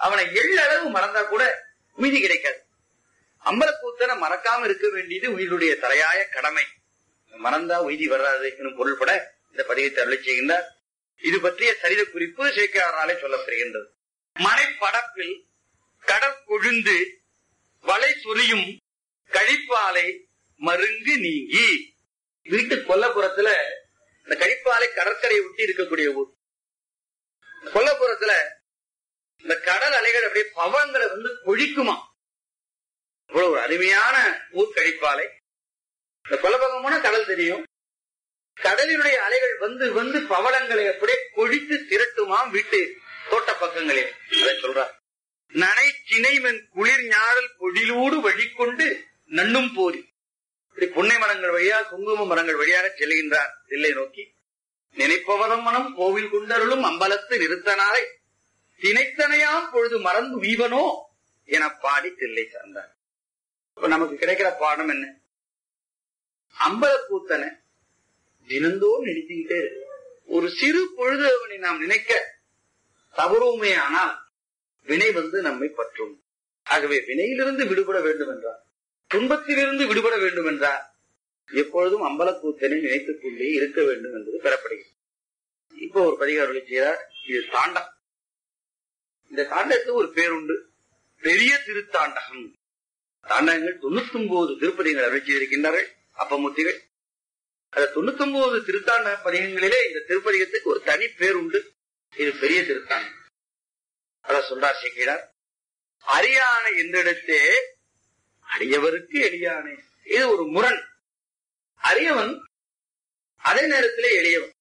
அவனை எள்ளளவு மறந்தா கூட மீதி கிடைக்காது அம்பலக்கூத்தனை மறக்காம இருக்க வேண்டியது உயிருடைய தலையாய கடமை மறந்தா உய்தி வராது எனும் பொருள்பட இந்த பதிகத்தை அருளை செய்கின்றார் இது பற்றிய சரித குறிப்பு சேக்கியாராலே சொல்லப்படுகின்றது மனைப்படப்பில் கடற்கொழுந்து வலை சொரியும் கழிப்பாலை மருங்கு நீங்கி வீட்டு கொல்லப்புறத்துல இந்த கழிப்பாலை கடற்கரையை ஒட்டி இருக்கக்கூடிய ஊர் கொல்லப்புறத்துல இந்த கடல் அலைகள் அப்படியே பவங்களை வந்து கொழிக்குமா இவ்வளவு ஒரு அருமையான ஊர் கழிப்பாலை இந்த கொல்லப்பக்கம் போனா கடல் தெரியும் கடலினுடைய அலைகள் வந்து வந்து பவளங்களை அப்படியே கொழித்து திரட்டுமாம் வீட்டு தோட்ட பக்கங்களே அதை சொல்றார் நனை சினைவன் குளிர் ஞாழல் பொழிலூடு வழிகொண்டு நன்னும் போரி இப்படி புன்னை மரங்கள் வழியாக குங்கும மரங்கள் வழியாக செல்கின்றார் தில்லை நோக்கி நினைப்பவதம் மனம் கோவில் கொண்டருளும் அம்பலத்து நிறுத்தனாரை தினைத்தனையாம் பொழுது மறந்து வீவனோ என பாடி தில்லை சார்ந்தார் இப்ப நமக்கு கிடைக்கிற பாடம் என்ன அம்பலக்கூத்தனை தினந்தோறும் நினைத்துக்கிட்டே இருக்கு ஒரு சிறு பொழுது அவனை நாம் நினைக்க தவறுமே ஆனால் வினை வந்து நம்மை பற்றும் ஆகவே வினையிலிருந்து விடுபட வேண்டும் என்றார் துன்பத்திலிருந்து விடுபட வேண்டும் என்றார் எப்பொழுதும் அம்பலக்கூத்தனை நினைத்துக் கொண்டே இருக்க வேண்டும் என்பது பெறப்படுகிறது இப்போ ஒரு பதிகாரொலி செய்தார் இது தாண்டம் இந்த தாண்டத்துக்கு ஒரு பேருண்டு பெரிய திருத்தாண்டகம் தாண்டகங்கள் தொண்ணூத்தி ஒன்பது திருப்பதிகள் அருள் செய்திருக்கின்றார்கள் அப்பமூர்த்திகள் அந்த தொண்ணூத்தி ஒன்பது திருத்தாண்ட பதிகங்களிலே இந்த திருப்பதிகத்துக்கு ஒரு தனி பேர் உண்டு இது பெரிய திருத்தாண்டம் அத சொல்றார் சேக்கிடார் அரியானை என்றிடத்தே அடியவருக்கு எளியானை இது ஒரு முரண் அரியவன் அதே நேரத்திலே எளியவன்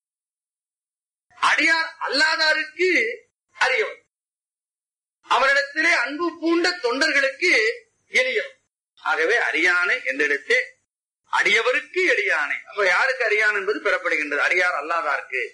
அடியார் அல்லாதாருக்கு அரியவன் அவரிடத்திலே அன்பு பூண்ட தொண்டர்களுக்கு எளியவன் ஆகவே அரியானை என்றிடத்தே அடியவருக்கு எளியானை அப்ப யாருக்கு அரியான் என்பது பெறப்படுகின்றது அடியார் அல்லாதாருக்கு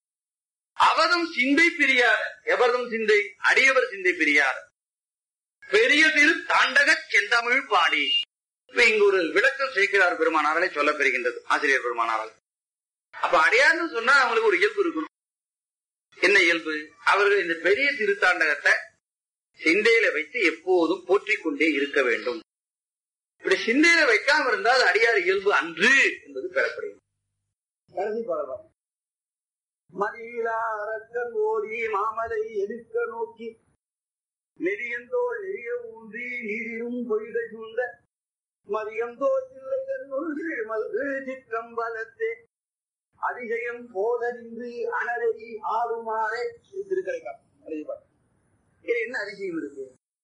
அவதம் சிந்தை பிரியார் எவர்தம் சிந்தை அடியவர் சிந்தை பிரியார் பெரிய திரு தாண்டக செந்தமிழ் பாடி இப்ப இங்கு ஒரு விளக்கம் சேர்க்கிறார் பெருமானாராலே சொல்லப்பெறுகின்றது ஆசிரியர் பெருமானாரால் அப்ப அடியார்னு சொன்னா அவங்களுக்கு ஒரு இயல்பு இருக்கணும் என்ன இயல்பு அவர்கள் இந்த பெரிய திருத்தாண்டகத்தை சிந்தையில வைத்து எப்போதும் போற்றிக் கொண்டே இருக்க வேண்டும் இப்படி சிந்தையில வைக்காம இருந்தால் அடியார் இயல்பு அன்று என்பது பெறப்படுகிறது கடைசி பாடலாம் மதியிலா அரக்கன் ஓடி மாமலை எடுக்க நோக்கி நெறியந்தோள் நெறிய ஊன்றி நீரிலும் பொய்கை சூழ்ந்த மதியந்தோள் சில்லைகள் ஒன்று மல்கு சிற்றம்பலத்தே அதிசயம் போதறிந்து அனலை ஆறுமாறே திருக்கரைக்காம் இது என்ன அதிசயம் இருக்கு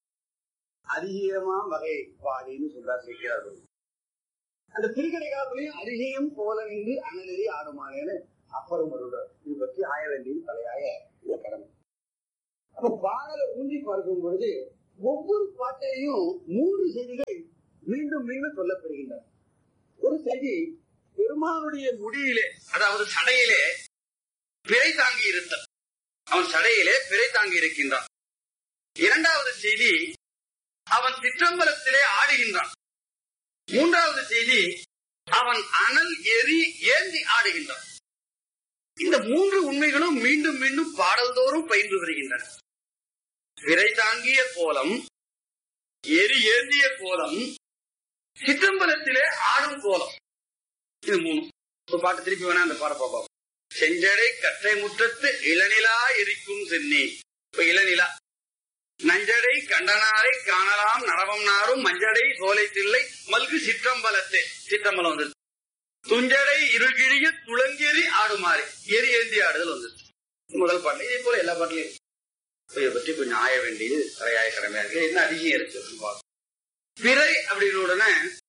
அதிசயமா வகை வாடின்னு சொல்றார் சேர்க்கிறார்கள் அந்த திருக்கடைக்காப்புலையும் அதிசயம் போல நின்று அனலறி ஆடுமானேன்னு அப்புறம் வருகிறார் இது பற்றி ஆய வேண்டியது தலையாய இந்த கடமை அப்ப பாடலை ஊன்றி பார்க்கும் பொழுது ஒவ்வொரு பாட்டையும் மூன்று செய்திகள் மீண்டும் மீண்டும் சொல்லப்பெறுகின்றன ஒரு செய்தி பெருமானுடைய முடியிலே அதாவது சடையிலே பிறை தாங்கி இருத்தல் அவன் சடையிலே பிறை தாங்கி இருக்கின்றான் இரண்டாவது செய்தி அவன் சிற்றம்பலத்திலே ஆடுகின்றான் மூன்றாவது செய்தி அவன் அனல் எரி ஏந்தி ஆடுகின்றான் இந்த மூன்று உண்மைகளும் மீண்டும் மீண்டும் பாடல்தோறும் பயின்று வருகின்றன விரை தாங்கிய கோலம் எரி ஏந்திய கோலம் சிற்றம்பலத்திலே ஆடும் கோலம் இது மூணு ஒரு பாட்டு திருப்பி வேணா அந்த பாட பார்ப்போம் செஞ்சடை கற்றை முற்றத்து இளநிலா எரிக்கும் சென்னி இப்ப இளநிலா நஞ்சடை கண்டனாரை காணலாம் நரவம் நாரும் மஞ்சடை சோலை தில்லை மல்கு சிற்றம்பலத்தே சிற்றம்பலம் வந்து துஞ்சடை இருகிழிய துளங்கெறி ஆடுமாறு எரி ஏந்தி ஆடுதல் வந்துருச்சு முதல் பாட்டு இதே போல எல்லா பாட்டிலையும் இதை பற்றி கொஞ்சம் ஆய வேண்டியது தலையாய கடமையா இருக்கு என்ன அதிகம் இருக்கு அப்படின்னு பார்ப்போம். பிறை அப்படின்னு உடனே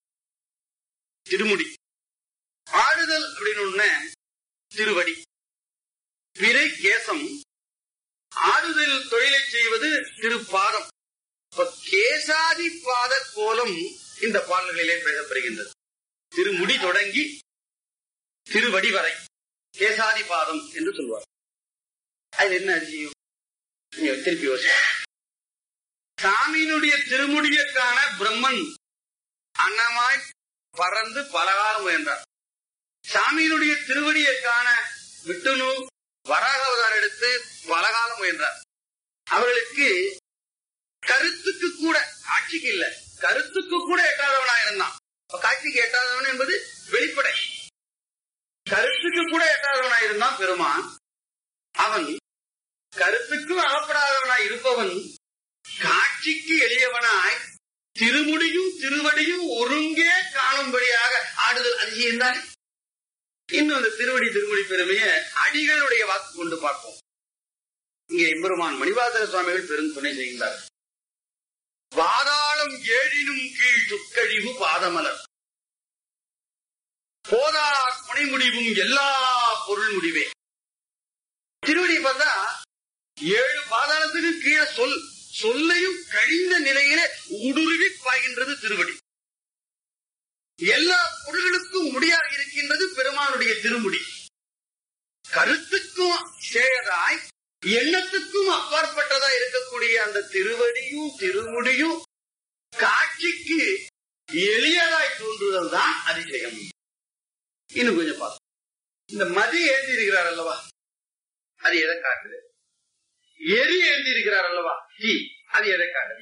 திருமுடி ஆடுதல் அப்படின்னு உடனே திருவடி பிறை கேசம் ஆடுதல் தொழிலை செய்வது திருப்பாதம் இப்ப கேசாதி பாத கோலம் இந்த பாடல்களிலே பேசப்படுகின்றது திருமுடி தொடங்கி திருவடி வரை கேசாதி பாதம் என்று சொல்வார் அது என்ன அதிசயம் நீங்க திருப்பி யோசி சாமியினுடைய திருமுடியக்கான பிரம்மன் அன்னமாய் பறந்து பலகாலம் முயன்றார் சாமியினுடைய திருவடியைக்கான விட்டுணு வராக அவதாரம் எடுத்து பலகாலம் முயன்றார் அவர்களுக்கு கருத்துக்கு கூட காட்சிக்கு இல்ல கருத்துக்கு கூட எட்டாதவனா இருந்தான் அப்ப காட்சிக்கு எட்டாதவன் என்பது வெளிப்படை கருத்துக்கு கூட எட்டாதவனா இருந்தான் பெருமான் அவன் கருத்துக்கும் அகப்படாதவனாய் இருப்பவன் காட்சிக்கு எளியவனாய் திருமுடியும் திருவடியும் ஒருங்கே காணும்படியாக ஆடுதல் அதிசயம்தான் இன்னும் அந்த திருவடி திருமுடி பெருமைய அடிகளுடைய வாக்கு கொண்டு பார்ப்போம் இங்கே எம்பெருமான் மணிவாசக சுவாமிகள் பெரும் துணை செய்கின்றார் பாதாளம் ஏழினும் கீழ் துக்கழிவு பாதமலர் போதா துணை முடிவும் எல்லா பொருள் முடிவே திருவடி பார்த்தா ஏழு பாதாளத்துக்கு கீழே சொல் சொல்லையும் கழிந்த நிலையிலே ஊடுருவி பாய்கின்றது திருவடி எல்லா பொருள்களுக்கும் முடியாக இருக்கின்றது பெருமானுடைய திருமுடி கருத்துக்கும் சேயதாய் எண்ணத்துக்கும் அப்பாற்பட்டதா இருக்கக்கூடிய அந்த திருவடியும் திருமுடியும் காட்சிக்கு எளியதாய் தோன்றுதல் தான் அதிசயம் இன்னும் கொஞ்சம் பார்ப்போம் இந்த மதி ஏந்தி இருக்கிறார் அல்லவா அது எதை காட்டுது எரி ஏந்தி இருக்கிறார் அல்லவா தீ அது எதை காட்டுது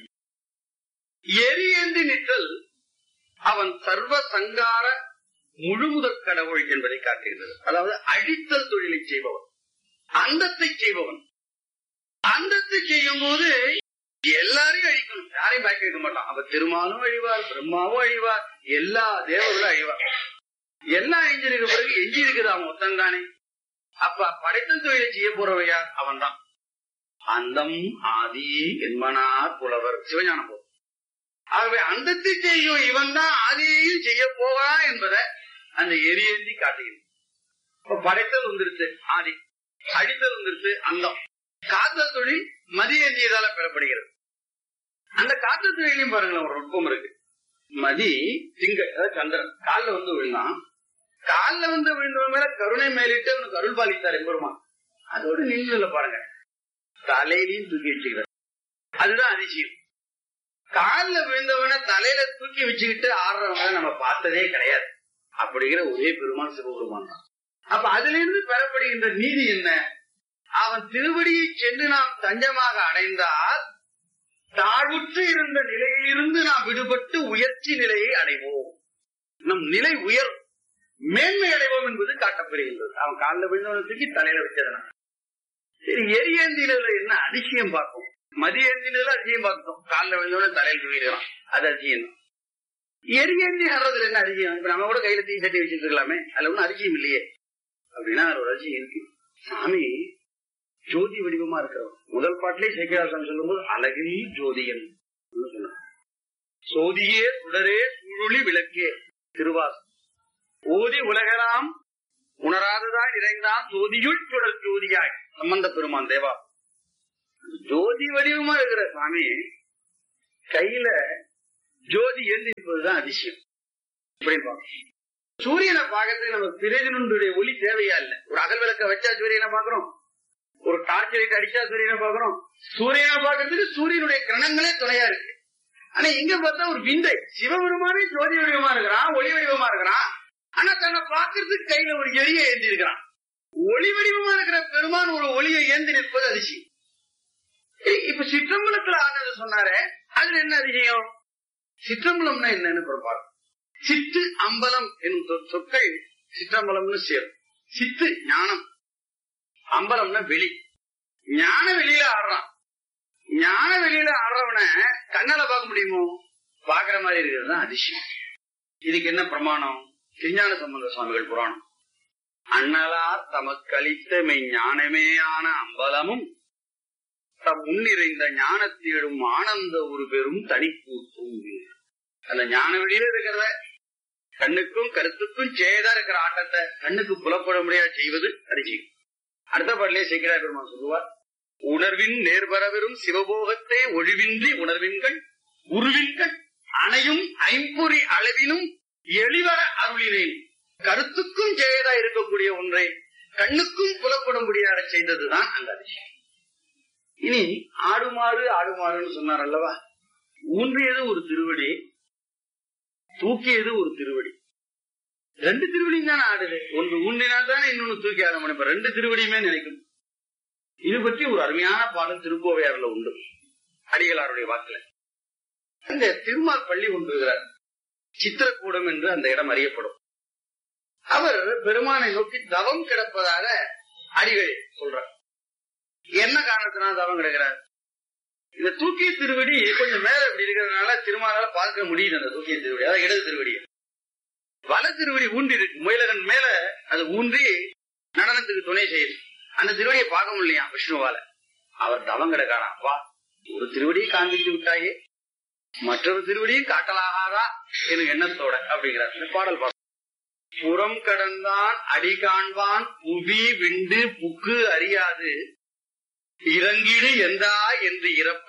எரி ஏந்தி நிற்றல் அவன் சர்வ சங்கார முழுமுதற் கடவுள் என்பதை காட்டுகிறது அதாவது அழித்தல் தொழிலை செய்பவன் அந்தத்தை செய்பவன் அந்தத்தை செய்யும் போது எல்லாரையும் அழிக்கணும் யாரையும் பாக்கி வைக்க மாட்டான் அப்ப திருமாலும் அழிவார் பிரம்மாவும் அழிவார் எல்லா தேவர்களும் அழிவார் எல்லாம் எஞ்சிருக்க பிறகு எஞ்சி இருக்குது அவன் ஒத்தன் தானே அப்ப படைத்தல் தொழிலை செய்ய போறவன் யார் அவன் தான் அந்தம் ஆதி என்பனார் புலவர் சிவஞானம் போதும் ஆகவே அந்தத்தை செய்யும் இவன் தான் ஆதியையும் செய்ய போவா என்பதை அந்த எரியேந்தி காட்டுகிறது இப்ப படைத்தல் வந்துருச்சு ஆதி அடித்தல் வந்துருச்சு அந்தம் காத்தல் தொழில் மதியேந்தியதால பெறப்படுகிறது அந்த காத்தல் தொழிலையும் பாருங்களேன் ஒரு நுட்பம் இருக்கு மதி திங்கள் அதாவது சந்திரன் காலில் வந்து விழுந்தான் காலில் வந்து விழுந்தவன் மேல கருணை மேலிட்டு அவனுக்கு அருள் பாலித்தார் எம்பெருமான் அதோட நின்று பாருங்க தலையிலையும் தூக்கி வச்சுக்கிறார் அதுதான் அதிசயம் காலில் விழுந்தவனை தலையில தூக்கி வச்சுக்கிட்டு ஆடுறவங்க நம்ம பார்த்ததே கிடையாது அப்படிங்கிற ஒரே பெருமான் சிவபெருமான் தான் அப்ப அதுல இருந்து பெறப்படுகின்ற நீதி என்ன அவன் திருவடியை சென்று நாம் தஞ்சமாக அடைந்தால் தாழ்வுற்று இருந்த நிலையிலிருந்து நாம் விடுபட்டு உயர்ச்சி நிலையை அடைவோம் நம் நிலை உயர் மேன்மை அடைவோம் என்பது காட்டப்படுகின்றது அவன் காலில் விழுந்தவனை தூக்கி தலையில வச்சதனால சரி எரியேந்தியில என்ன அதிசயம் பார்ப்போம் மதியேந்தியில அதிசயம் பார்த்தோம் காலில் விழுந்தவன தலையில் தூக்கிடுறான் அது அதிசயம் தான் எரியேந்தி ஆடுறதுல என்ன அதிசயம் இப்ப நம்ம கூட கையில தீ சட்டி வச்சுட்டு இருக்கலாமே அதுல ஒன்னும் அதிசயம் இல்லையே அப்படின்னா அது ஒரு அதிசயம் இருக்கு சாமி ஜோதி வடிவமா இருக்கிறவர் முதல் பாட்டிலே சேக்கிராசன் சொல்லும்போது அழகில் ஜோதியன் சொன்னார் சோதியே சுடரே சுழி விளக்கே திருவாசம் ஓதி உலகலாம் உணராததாய் நிறைந்தான் ஜோதியுள் சுடல் ஜோதியாய் சம்பந்த பெருமான் தேவா ஜோதி வடிவமா இருக்கிற சாமி கையில ஜோதி ஏந்திருப்பதுதான் அதிசயம் இப்படின்னு பார்க்கணும் சூரியனை பார்க்கறதுக்கு நம்ம பிரதினுடைய ஒளி தேவையா இல்ல ஒரு அகல் விளக்க வச்சா சூரியனை பாக்குறோம் ஒரு டார்ச் லைட் அடிச்சா சூரியனை பாக்குறோம் சூரியனை பார்க்கறதுக்கு சூரியனுடைய கிரணங்களே துணையா இருக்கு ஆனா இங்க பார்த்தா ஒரு விந்தை சிவபெருமானே ஜோதி வடிவமா இருக்கிறான் ஒளி வடிவமா இருக்கிறான் ஆனா தன்னை பார்க்கறதுக்கு கையில ஒரு எளிய ஏந்தி இருக்கிறான் ஒளி வடிவமா இருக்கிற பெருமான் ஒரு ஒளியை ஏந்தி நிற்பது அதிசயம் இப்ப சிற்றம்பலத்துல ஆனது சொன்னாரே அதுல என்ன அதிசயம் சிற்றம்பலம்னா என்னன்னு பார்ப்போம் சித்து அம்பலம் என்னும் சொற்கள் சிற்றம்பலம்னு சேரும் சித்து ஞானம் அம்பலம்னா வெளி ஞான வெளியில ஆடுறான் ஞான வெளியில ஆடுறவன கண்ணால பார்க்க முடியுமோ பாக்குற மாதிரி இருக்கிறது தான் அதிசயம் இதுக்கு என்ன பிரமாணம் திருஞான சம்பந்த சுவாமிகள் புராணம் அண்ணலார் தமக்களித்த மெய் ஞானமே ஆன அம்பலமும் தம் முன்னிறைந்த ஞானத்தேடும் ஆனந்த ஒரு பெரும் தனிக்கூத்தும் அந்த ஞான வெளியில இருக்கிறத கண்ணுக்கும் கருத்துக்கும் சேதா இருக்கிற ஆட்டத்தை கண்ணுக்கு புலப்பட முடியாது செய்வது அதிசயம் அடுத்த பாடலே சேக்கிரா பெருமான் சொல்லுவார் உணர்வின் நேர்வரவரும் சிவபோகத்தை ஒழிவின்றி உணர்வின்கள் உருவின்கள் அணையும் ஐம்பொறி அளவினும் எளிவர அருளினேன் கருத்துக்கும் ஜெயதா இருக்கக்கூடிய ஒன்றை கண்ணுக்கும் புலப்படும்படியாக செய்ததுதான் அந்த அதிசயம் இனி ஆடுமாறு ஆடுமாறுன்னு சொன்னார் அல்லவா ஊன்றியது ஒரு திருவடி தூக்கியது ஒரு திருவடி ரெண்டு திருவடியும் தானே ஆடுது ஒன்று ஊன்றினால் தானே இன்னொன்னு தூக்கி ஆட முடியும் இப்ப ரெண்டு திருவடியுமே நினைக்கணும் இது பற்றி ஒரு அருமையான பாடல் திருக்கோவையாறுல உண்டு அடிகளாருடைய வாக்குல அந்த திருமால் பள்ளி கொண்டிருக்கிறார் சித்திரக்கூடம் என்று அந்த இடம் அறியப்படும் அவர் பெருமானை நோக்கி தவம் கிடப்பதாக அடிகள் சொல்றார் என்ன காரணத்தினால தவம் கிடக்கிறார் இந்த தூக்கிய திருவடி கொஞ்சம் மேல இப்படி இருக்கிறதுனால திருமாலால பார்க்க முடியுது அந்த தூக்கிய திருவடி அதாவது இடது திருவடி வல திருவடி ஊன்றி இருக்கு முயலகன் மேல அது ஊன்றி நடனத்துக்கு துணை செய்யுது அந்த திருவடியை பார்க்க முடியலையா விஷ்ணுவால அவர் தவம் கிடக்கானா வா ஒரு திருவடியை காண்பித்து விட்டாயே மற்றொரு திருவடியும் காட்டலாகாதா எனும் எண்ணத்தோட அப்படிங்கிறார் இந்த பாடல் பார்ப்போம் புறம் கடந்தான் அடி காண்பான் புவி விண்டு புக்கு அறியாது இறங்கிடு எந்தா என்று இறப்ப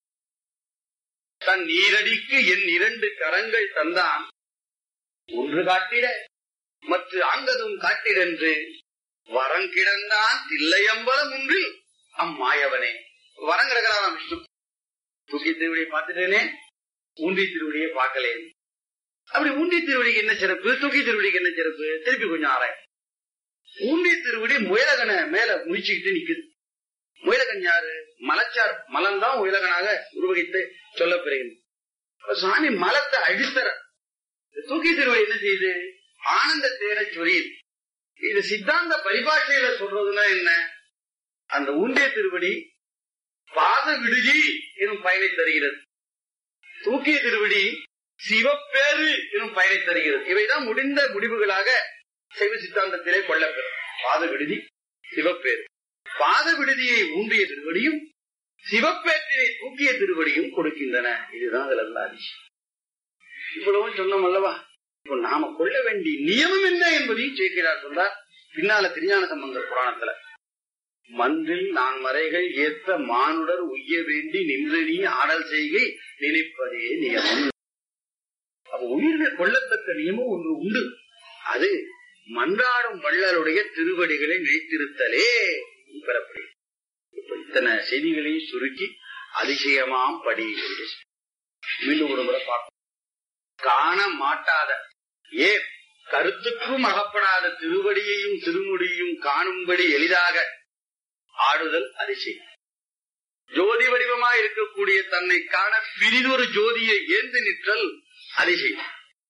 தன் நீரடிக்கு என் இரண்டு கரங்கள் தந்தான் ஒன்று காட்டிட மற்ற ஆங்கதும் காட்டிடென்று வரம் கிடந்தான் தில்லையம்பலம் ஒன்றில் அம்மாயவனே வரம் கிடக்கிறாராம் விஷ்ணு தூக்கி திருவடியை பார்த்துட்டேனே ஊன்றி திருவடியை பார்க்கலேன் அப்படி ஊன்றி திருவடிக்கு என்ன சிறப்பு தூக்கி திருவடிக்கு என்ன சிறப்பு திருப்பி கொஞ்சம் ஆராய் ஊன்றி திருவடி முயலகனை மேல முடிச்சுக்கிட்டு நிக்குது முயலகன் யாரு மலச்சார் மலம் தான் முயலகனாக உருவகித்து சொல்லப்பெறுகிறது சாமி மலத்தை அழித்தர தூக்கி திருவடி என்ன செய்யுது ஆனந்த தேர சொரியுது இது சித்தாந்த பரிபாஷையில சொல்றதுன்னா என்ன அந்த ஊண்டிய திருவடி பாத விடுதி எனும் பயனை தருகிறது தூக்கிய திருவடி சிவப்பேறு எனும் பயனை தருகிறது இவைதான் முடிந்த முடிவுகளாக சைவ சித்தாந்தத்திலே கொள்ளப்பெறும் பாத விடுதி சிவப்பேறு பாத விடுதியை ஊன்றிய திருவடியும் சிவப்பேற்றினை தூக்கிய திருவடியும் கொடுக்கின்றன இதுதான் அதுல இருந்த அதிசயம் இவ்வளவும் சொன்னோம் அல்லவா இப்போ நாம கொள்ள வேண்டிய நியமம் என்ன என்பதையும் சேர்க்கிறார் சொல்றார் பின்னால திருஞான சம்பந்தர் புராணத்துல மன்றில் நான் மறைகள் ஏத்த மானுடர் உய்ய வேண்டி நின்று நீ ஆடல் செய்கை நினைப்பதே நியமம் அப்ப உயிர்கள் கொள்ளத்தக்க நியமம் ஒன்று உண்டு அது மன்றாடும் வள்ளலுடைய திருவடிகளை நினைத்திருத்தலே பெறப்படுகிறது இப்ப இத்தனை செய்திகளையும் சுருக்கி அதிசயமாம் படி என்று மீண்டும் ஒரு முறை பார்ப்போம் காண மாட்டாத ஏன் கருத்துக்கும் அகப்படாத திருவடியையும் திருமுடியும் காணும்படி எளிதாக ஆடுதல் அதிசயம் ஜோதி வடிவமாய் இருக்கக்கூடிய தன்னை காண பிரிதொரு ஜோதியை ஏந்து நிற்றல் அதிசயம்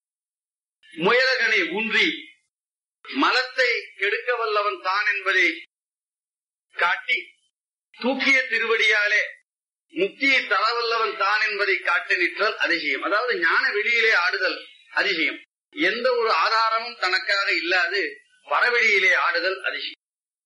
முயலகனை ஊன்றி மலத்தை கெடுக்க வல்லவன் தான் என்பதை காட்டி தூக்கிய திருவடியாலே முக்தியை தரவல்லவன் தான் என்பதை காட்டி நிற்றல் அதிசயம் அதாவது ஞான வெளியிலே ஆடுதல் அதிசயம் எந்த ஒரு ஆதாரமும் தனக்காக இல்லாது பரவெளியிலே ஆடுதல் அதிசயம்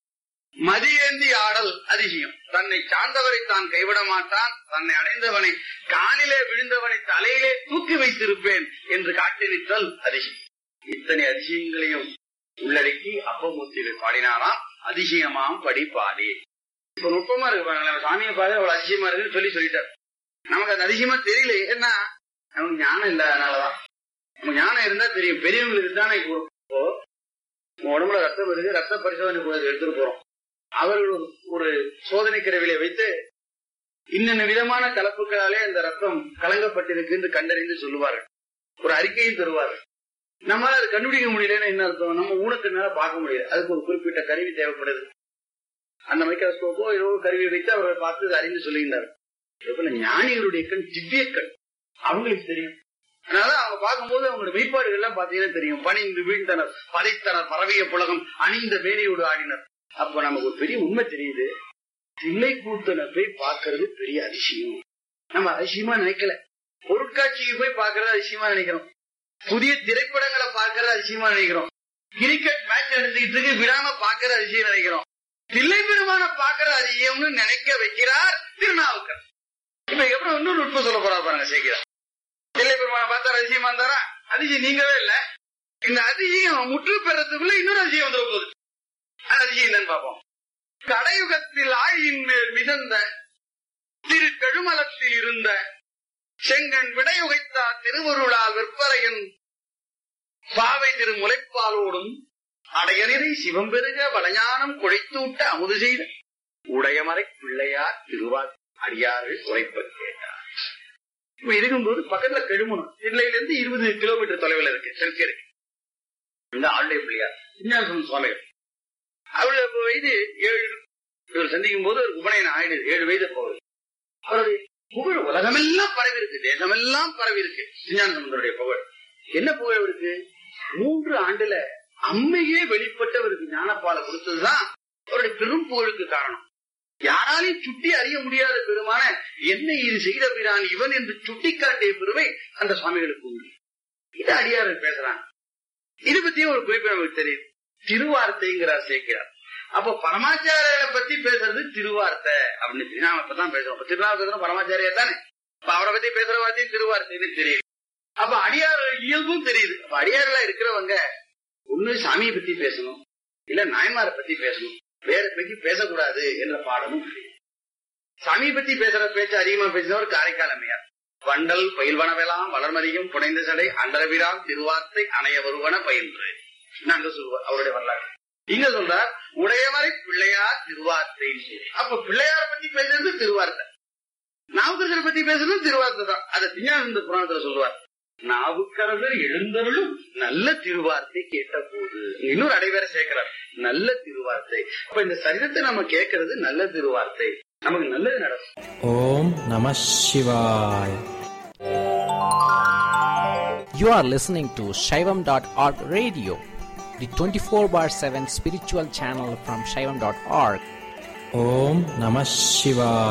மதியேந்தி ஆடல் அதிசயம் தன்னை சார்ந்தவரை தான் கைவிட மாட்டான் தன்னை அடைந்தவனை காலிலே விழுந்தவனை தலையிலே தூக்கி வைத்திருப்பேன் என்று காட்டி நிற்றல் அதிசயம் இத்தனை அதிசயங்களையும் உள்ளடக்கி அப்பமூர்த்திகள் பாடினாராம் அதிசயமாம் படி பாடி இப்ப நுட்பமா இருக்கு பாருங்களேன் சாமியை பார்த்து அவ்வளவு அதிசயமா இருக்குன்னு சொல்லி சொல்லிட்டார் நமக்கு அது அதிசயமா தெரியல ஏன்னா நமக்கு ஞானம் இல்ல அதனாலதான் நமக்கு ஞானம் இருந்தா தெரியும் பெரியவங்களுக்கு தானே இப்போ உடம்புல ரத்தம் இருக்கு ரத்த பரிசோதனை கூட எடுத்துட்டு போறோம் அவர்கள் ஒரு சோதனை கருவிலை வைத்து இன்னென்ன விதமான கலப்புகளாலே அந்த ரத்தம் கலங்கப்பட்டிருக்கு என்று கண்டறிந்து சொல்லுவார்கள் ஒரு அறிக்கையும் தருவார்கள் நம்மளால அது கண்டுபிடிக்க முடியலன்னு என்ன அர்த்தம் நம்ம ஊனத்தினால பார்க்க முடியாது அதுக்கு ஒரு குறிப்பிட்ட கருவி தேவைப்படுது அந்த மைக்ரோஸ்கோப்போ ஏதோ கருவி வைத்து அவர்கள் பார்த்து அறிந்து சொல்லுகின்றார் ஞானிகளுடைய கண் திவ்ய கண் அவங்களுக்கு தெரியும் அதனால அவங்க பார்க்கும்போது அவங்களோட வெளிப்பாடுகள் எல்லாம் பாத்தீங்கன்னா தெரியும் பணிந்து வீழ்ந்தனர் பதைத்தனர் பரவிய புலகம் அணிந்த வேலையோடு ஆடினர் அப்ப நமக்கு ஒரு பெரிய உண்மை தெரியுது தில்லை கூத்தனை போய் பார்க்கறது பெரிய அதிசயம் நம்ம அதிசயமா நினைக்கல பொருட்காட்சிக்கு போய் பார்க்கறது அதிசயமா நினைக்கிறோம் புதிய திரைப்படங்களை பார்க்கறது அதிசயமா நினைக்கிறோம் கிரிக்கெட் மேட்ச் நடந்துகிட்டு இருக்கு விடாம பார்க்கறது அதிசயம் நினைக்கிறோம் தில்லை பெருமான பார்க்கறது அதிசயம்னு நினைக்க வைக்கிறார் திருநாவுக்கர் இப்ப அப்புறம் இன்னொரு நுட்பம் சொல்ல போறா பாருங்க சேர்க்கிறார் தில்லை பெருமான பார்த்தா அதிசயமா இருந்தாரா அதிசயம் நீங்கவே இல்ல இந்த அதிசயம் முற்று பெறத்துக்குள்ள இன்னொரு அதிசயம் வந்துட போகுது அந்த அதிசயம் என்னன்னு பார்ப்போம் கடையுகத்தில் ஆழியின் மேல் மிதந்த திரு கழுமலத்தில் இருந்த செங்கன் விடையுகைத்தார் திருவருளால் விற்பரையன் பாவை திரு முளைப்பாலோடும் அடையநிறை சிவம் பெருக வளஞானம் குழைத்தூட்ட அமுது செய்த உடையமறை பிள்ளையார் திருவார் அடியார்கள் உரைப்ப கேட்டார் இப்ப இருக்கும்போது பக்கத்துல கெழுமணும் தில்லையிலிருந்து இருபது கிலோமீட்டர் தொலைவில் இருக்கு தெற்கு இருக்கு இந்த ஆளுடைய பிள்ளையார் விஞ்ஞான சுவாமிகள் அவருடைய வயது ஏழு இவர் சந்திக்கும் போது ஒரு உபநயனம் ஆயிடுது ஏழு வயது போகுது அவருடைய புகழ் உலகமெல்லாம் பரவி இருக்கு தேசமெல்லாம் பரவி இருக்கு விஞ்ஞானந்தருடைய புகழ் என்ன புகழ் இருக்கு மூன்று ஆண்டுல அம்மையே வெளிப்பட்டவருக்கு ஞானப்பாலை கொடுத்ததுதான் அவருடைய பெரும் புகழுக்கு காரணம் யாராலையும் சுட்டி அறிய முடியாத பெருமான என்ன இது செய்த பிரான் இவன் என்று சுட்டிக்காட்டிய பெருமை அந்த சுவாமிகளுக்கு உண்டு இது அடியார்கள் பேசுறாங்க இது பத்தியும் ஒரு குறிப்பு நமக்கு தெரியுது திருவார்த்தைங்கிறார் சேர்க்கிறார் அப்ப பரமாச்சாரியரை பத்தி பேசுறது திருவார்த்தை அப்படின்னு நாம இப்பதான் பேசுறோம் அப்ப திருநாவுக்கரசரும் பரமாச்சாரியா தானே அப்ப அவரை பத்தி பேசுற வார்த்தையும் திருவார்த்தைன்னு தெரியுது அப்ப அடியார் இயல்பும் தெரியுது அப்ப அடியார்களா இருக்கிறவங்க ஒண்ணு சாமியை பத்தி பேசணும் இல்ல நாயமாரை பத்தி பேசணும் வேற பத்தி பேசக்கூடாது என்ற பாடமும் தெரியுது. சாமியை பத்தி பேசுற பேச்சு அதிகமா பேசினவர் காரைக்கால் அம்மையார் வண்டல் பயில்வனவெல்லாம் வளர்மதியும் புனைந்த சடை அண்டரவிராம் திருவார்த்தை அணைய வருவன பயின்று நாங்க சொல்லுவோம் அவருடைய வரலாறு இங்க சொல்றார் உடையவரை பிள்ளையார் திருவார்த்தை அப்ப பிள்ளையார பத்தி பேசுறது திருவார்த்தை நாவுக்கரசரை பத்தி பேசுறது திருவார்த்தை தான் அதை திஞ்ஞானந்த புராணத்துல சொல்லுவார் நாவுக்கரசர் எழுந்தருளும் நல்ல திருவார்த்தை கேட்ட போது இன்னொரு அடைவேற சேர்க்கிறார் நல்ல திருவார்த்தை அப்ப இந்த சரிதத்தை நம்ம கேட்கறது நல்ல திருவார்த்தை நமக்கு நல்லது நடக்கும் Om Namah Shivaya. You are listening to Shaivam.org radio, the 24 bar 7 spiritual channel from Shaivam.org. Om Namah Shivaya.